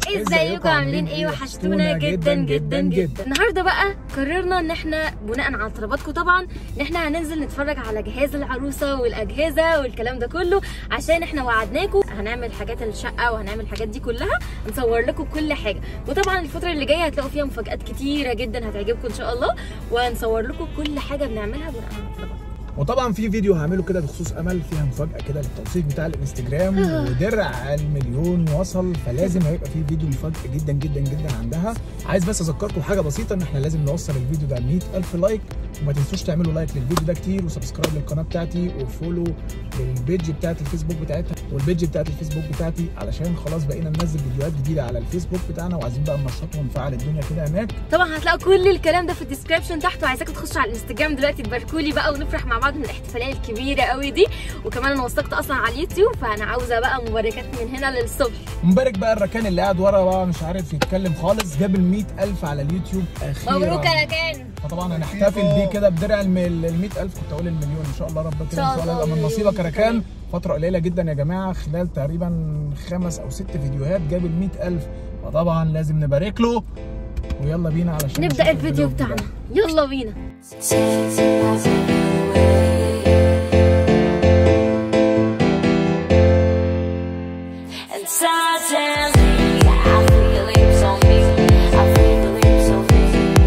ازيكم عاملين ايه وحشتونا جدا جدا جدا النهارده بقى قررنا ان احنا بناء على طلباتكم طبعا ان احنا هننزل نتفرج على جهاز العروسه والاجهزه والكلام ده كله عشان احنا وعدناكم هنعمل حاجات الشقه وهنعمل الحاجات دي كلها نصور لكم كل حاجه وطبعا الفتره اللي جايه هتلاقوا فيها مفاجات كتيره جدا هتعجبكم ان شاء الله وهنصور لكم كل حاجه بنعملها بناء على طلباتكم وطبعا في فيديو هعمله كده بخصوص امل فيها مفاجاه كده للتوثيق بتاع الانستجرام ودرع المليون وصل فلازم هيبقى في فيديو مفاجاه جدا جدا جدا عندها عايز بس اذكركم حاجه بسيطه ان احنا لازم نوصل الفيديو ده 100000 لايك وما تنسوش تعملوا لايك للفيديو ده كتير وسبسكرايب للقناه بتاعتي وفولو للبيج بتاعت الفيسبوك بتاعتها والبيج بتاعت الفيسبوك بتاعتي علشان خلاص بقينا ننزل فيديوهات جديده على الفيسبوك بتاعنا وعايزين بقى ننشط ونفعل الدنيا كده هناك طبعا هتلاقوا كل الكلام ده في الديسكربشن تحت وعايزاكم تخشوا على الانستجرام دلوقتي تباركوا لي بقى ونفرح مع بعض من الاحتفاليه الكبيره قوي دي وكمان انا وثقت اصلا على اليوتيوب فانا عاوزه بقى مباركات من هنا للصبح مبارك بقى الركان اللي قاعد ورا بقى مش عارف يتكلم خالص جاب ال 100000 على اليوتيوب اخيرا مبروك يا ركان فطبعا هنحتفل بيه كده بدرع ال 100000 كنت اقول المليون ان شاء الله ربنا كده ان شاء الله يبقى من نصيبك يا ركان فتره قليله جدا يا جماعه خلال تقريبا خمس او ست فيديوهات جاب ال 100000 فطبعا لازم نبارك له ويلا بينا علشان نشوف نبدا الفيديو بتاعنا يلا بينا And suddenly I feel it on me. I feel it on me.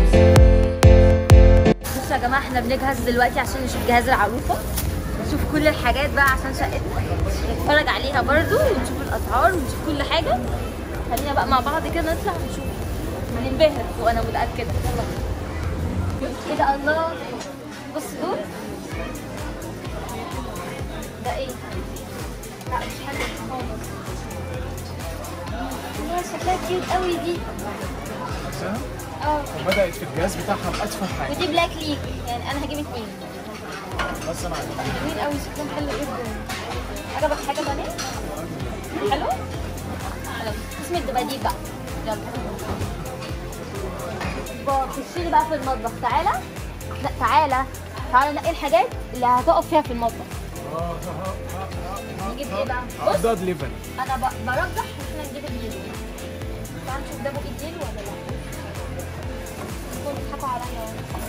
بصوا يا جماعه احنا بنجهز دلوقتي عشان نشوف جهاز العروسه نشوف كل الحاجات بقى عشان شقتنا نتفرج عليها برضو ونشوف الاسعار ونشوف كل حاجه خلينا بقى مع بعض كده نطلع ونشوف هننبهر وانا متاكده يلا ايه ده الله بص دول ده ايه لا مش حلو خالص يا شكلها كيوت قوي دي اه وبدات في الجهاز بتاعها باسفل حاجه ودي بلاك ليك يعني انا هجيب اتنين بس انا عايز جميل قوي شكلهم حلو جدا عجبك حاجه تانية؟ حلو؟ خلاص قسم الدباديب بقى يلا بقى خشي لي بقى في المطبخ تعالى لا تعالى تعالى نقي الحاجات اللي هتقف فيها في المطبخ نجيب ايه بقى؟ بص داد ليفل انا ب- برجح ان احنا نجيب الديل تعالى نشوف ده بقى الديل ولا لا انتوا بتضحكوا عليا ولا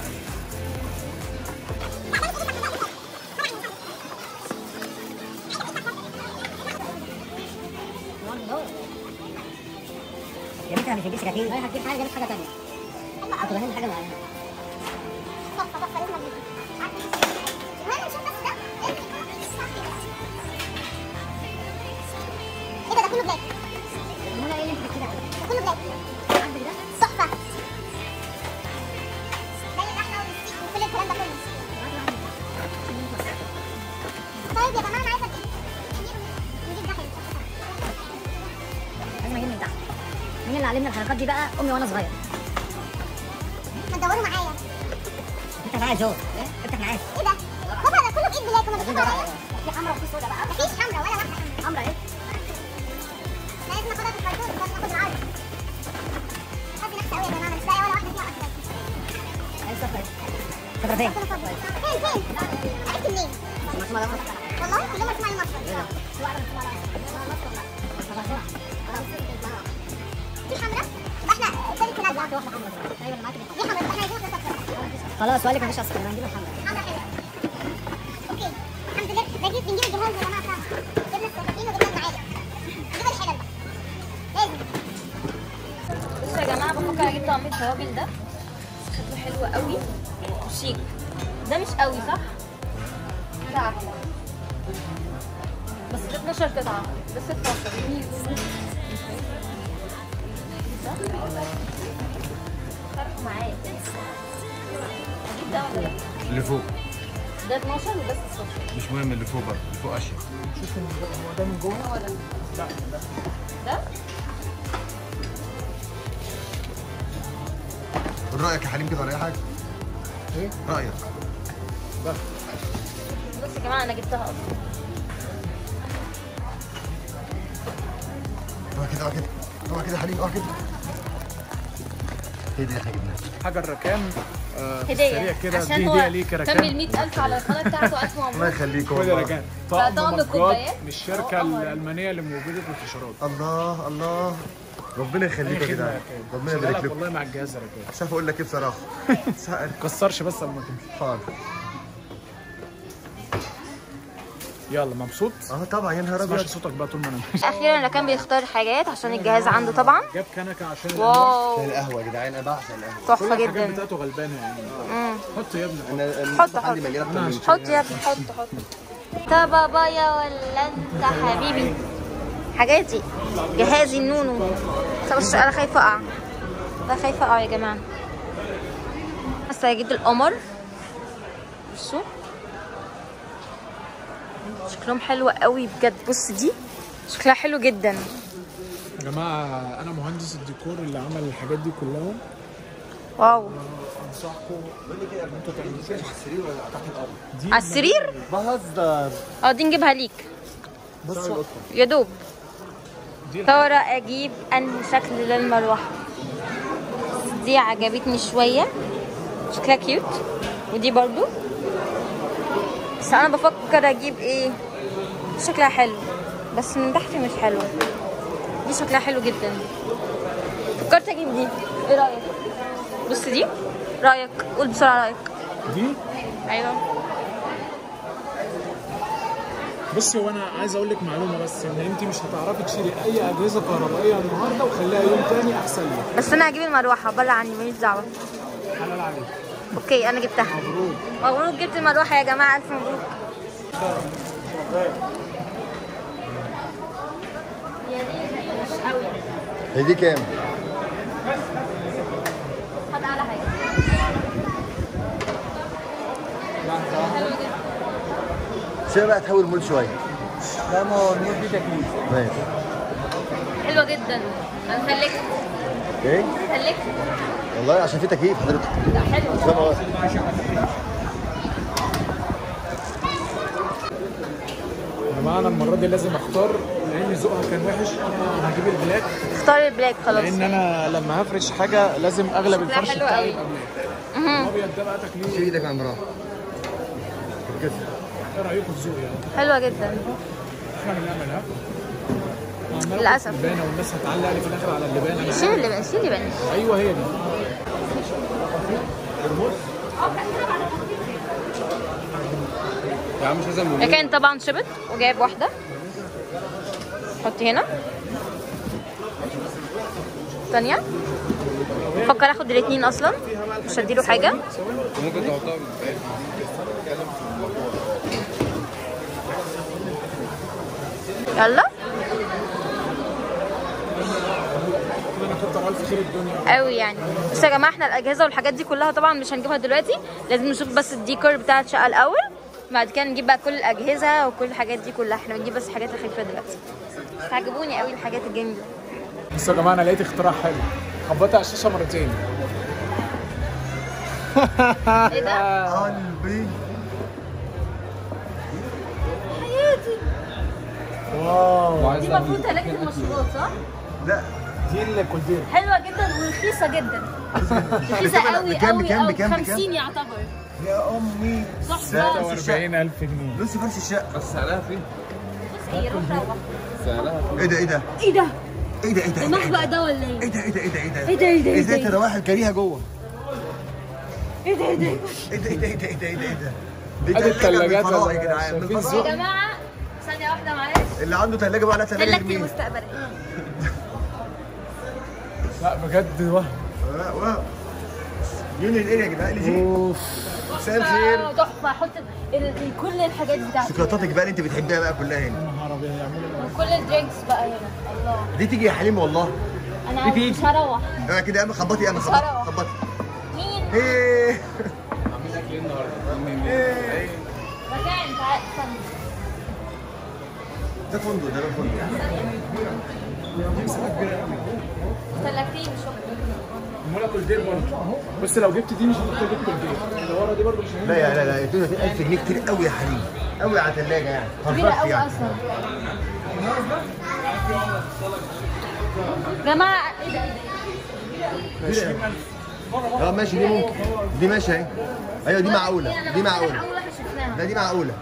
يا بنت انا مش هجيب سكاكين انا هجيب حاجه جابت حاجه ثانيه كنت بهند حاجه معينه ايه ده ده كله بلاك امال ايه اللي انت بتكتبها ده كله بلاك عندك ده تحفه زي اللحمه والستيك وكل الكلام ده كله طيب يا جماعه انا عايزه نجيب نجيب ده حلو لازم اجيب من تحت مين اللي علمني الحركات دي بقى امي وانا صغير ما تدوروا معايا انت معايا جو افتح معايا ايه ده بابا ده كله بايد بلاك وما لازم بتدور ده عليا في حمرا وفي سودا بقى مفيش حمرا ولا واحده حمرا حمرا ايه لازم ناخدها في الكرتون لازم ناخد العرض حد نفسي قوي يا جماعه مش لاقيه ولا واحده فيها اصلا عايز صفر صفر فين ربنا فضل فين فين عرفت منين مرسومه ده والله كلهم مرسوم على مصر ايه ده في واحده مرسومه على مصر دي حمرا يبقى احنا الثالث نازله واحده حمرا ايوه اللي معاك دي. دي حمرا يبقى احنا عايزين واحده صفرا خلاص سؤالك مفيش اصفر انا هنجيب الحمرا حمرا حلوه اوكي الحمد لله بجيب بنجيب الجهاز يا جماعه فعلا جبنا السكاكين وجبنا المعالق نجيب الحلل بقى لازم بصوا يا جماعه بفكر اجيب طعم التوابل ده شكله حلو قوي وشيك ده مش قوي صح؟ ده احلى بس ده 12 قطعه بس 12 فرق معايا اجيب ده ولا لا؟ اللي فوق ده 12 وده 16 مش مهم اللي فوق بقى اللي فوق اشيك شوف هو ده من جوه هو ده لا ده ده رايك يا حليم كده ولا اي حاجه ايه رايك بس بص يا جماعه انا جبتها اصلا اوعى كده اوعى كده اوعى كده يا حليم اوعى كده هي دي اللي احنا جبناها حاجه الركان آه في هديه السريع كده عشان دي هو هديه ليك يا كمل ركان 100000 على القناه بتاعته الف الله مبروك يخليك خد يا والله ركان طقم طقم الكوبايات. مجات من الشركه أه، قمر. الالمانيه لموجوده الفشارات الله الله ربنا يخليك يا جدعان ربنا يبارك لكم والله مع الجهاز يا رجاله مش عارف اقول لك ايه بصراحه مش عارف. ما تكسرش بس اما تمشي حاضر يلا مبسوط اه طبعا يا نهار ما تسمعش ابيض صوتك بقى طول ما انا ماشي اخيرا انا كان بيختار حاجات عشان الجهاز عنده طبعا جاب كنكه عشان واو القهوه يا جدعان انا بعشق القهوه تحفه الحاجات جدا بتاعته غلبانه يعني مم. حط يا ابني انا حط، المطبخ عندي حط. مليان اكتر من حط يا ابني حط حط انت بابايا ولا انت حبيبي حاجاتي جهازي النونو طب بس انا خايفه اقع انا خايفه اقع يا جماعه بس هجيب القمر بصوا شكلهم حلو قوي بجد بص دي شكلها حلو جدا يا جماعه انا مهندس الديكور اللي عمل الحاجات دي كلها واو انصحكم ان انتوا تعملوا كده على السرير ولا تحت الارض دي على السرير بهزر اه دي نجيبها ليك بص يا دوب دي ترى اجيب انهي شكل للمروحه دي عجبتني شويه شكلها كيوت ودي برضو بس انا بفكر اجيب ايه شكلها حلو بس من تحت مش حلو دي شكلها حلو جدا فكرت اجيب دي ايه رايك بص دي رايك قول بسرعه رايك دي ايوه بصي هو انا عايز اقول لك معلومه بس ان انت مش هتعرفي تشيلي اي اجهزه كهربائيه النهارده وخليها يوم تاني احسن لك بس انا هجيب المروحه بره عني ماليش دعوه حلال عليك اوكي انا جبتها مبروك مبروك جبت المروحه يا جماعه الف مبروك هي دي كام؟ خد اعلى حاجه سيبها بقى تحول مول شويه لا ما هو المول فيه تكليف ماشي حلوه جدا انا خليك ايه؟ خليك والله عشان في تكييف حضرتك لا حلوه سامع واحد. يا جماعه انا المره دي لازم اختار لان ذوقها كان وحش انا هجيب البلاك اختار البلاك خلاص لان انا لما هفرش حاجه لازم اغلب شكلها الفرش حلو بتاعي قوي. يبقى بلاك الابيض ده بقى تكليف شيل ايدك يا عمران كده ايه رايكم في ذوقي يعني حلوه جدا احنا اللي بنعملها وعمال للأسف. أحط اللبانه والناس هتعلق لي في الاخر على اللبانه أنا شيل اللي بقى شيل اللي بقى ايوه هي دي يا عم مش لازم هي كان طبعا شبت وجايب واحده حطي هنا ثانيه فكر اخد الاثنين اصلا مش هديله حاجه ممكن تحطها يلا انا كتر الف خير الدنيا قوي يعني بس يا جماعه احنا الاجهزه والحاجات دي كلها طبعا مش هنجيبها دلوقتي لازم نشوف بس الديكور بتاع الشقه الاول بعد كده نجيب بقى كل الاجهزه وكل الحاجات دي كلها احنا بنجيب بس الحاجات الخفيفه دلوقتي عجبوني قوي الحاجات الجميله بس يا جماعه انا لقيت اختراع حلو خبطت على الشاشه مرتين ايه ده قلبي واو دي المفروض ثلاجه المشروبات صح لا دي الكولدير حلوه جدا ورخيصه جدا رخيصه قوي بكام- قوي بكام- قوي بكام- بكام؟ 50 يعتبر يا امي تحفه 46000 جنيه بص فرش الشقه بص ايه روح روح ايه ده ايه ده ايه ده ايه ده ايه ده ايه ده المخبأ ده ولا ايه ايه ده ايه ده ايه ده ايه ده ايه ده ايه ده ايه ازاي ده تروح الكريهه جوه ايه ده ايه ده ايه ده ايه ده ايه ده ايه ده ايه ده ايه ده دي ادي تلاجة من الثلاجات الفضاء يا جدعان من شايفين الفضاء. الذوق يا جماعه ثانيه واحده معلش اللي عنده ثلاجه بقى لا ثلاجه ثلاجتي جميله المستقبليه لا بجد وهم واو يونيون ايه يا جدعان اللي فيه اوف مساء الخير تحفه حط ال- ال- كل الحاجات بتاعتي شوكولاتاتك بقى اللي انت بتحبها بقى كلها هنا نهار ابيض يعملوا وكل الدرينكس بقى هنا الله دي تيجي يا حليم والله انا دي مش هروح اه كده يا عم خبطي يا عم خبطي بصراحة. خبطي مين ايه مكان تعال استنى ده فندق ده ده فندق ثلاجتين مش واحدة. المولا كولدير برضه بس لو جبت دي مش هتحتاج تجيب كولدير اللي ورا دي برضه مش هينفع لا يا لا لا 32000 جنيه كتير قوي يا حليم قوي على ثلاجه يعني كبيرة هرفرت قوي يعني اصلا جماعة ايه ده ايه ده اه ماشي دي ممكن دي ماشي اهي ايوه دي معقوله دي معقوله اول واحدة شفناها ده دي معقوله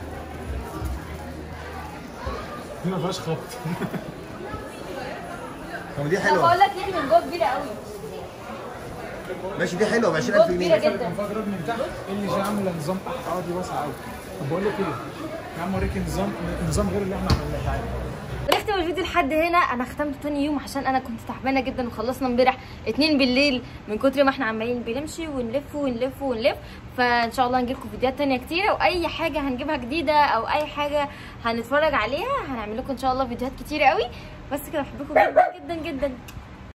دي ما فيهاش خبط طب دي طب حلوه بقول لك ايه من جوه كبيره قوي ماشي دي حلوه ب 20000 جوه كبيره جنيه جدا فاضرب من تحت اللي جاي عامله نظام اه دي واسعه قوي طب بقول لك ايه يا عم اوريك نظام نظام غير اللي احنا عملناه تعالى ونختم الفيديو لحد هنا انا ختمت تاني يوم عشان انا كنت تعبانه جدا وخلصنا امبارح اتنين بالليل من كتر ما احنا عمالين بنمشي ونلف ونلف ونلف فان شاء الله هنجيلكم فيديوهات تانية كتيره واي حاجه هنجيبها جديده او اي حاجه هنتفرج عليها هنعمل لكم ان شاء الله فيديوهات كتيره قوي بس كده بحبكم جدا جدا جدا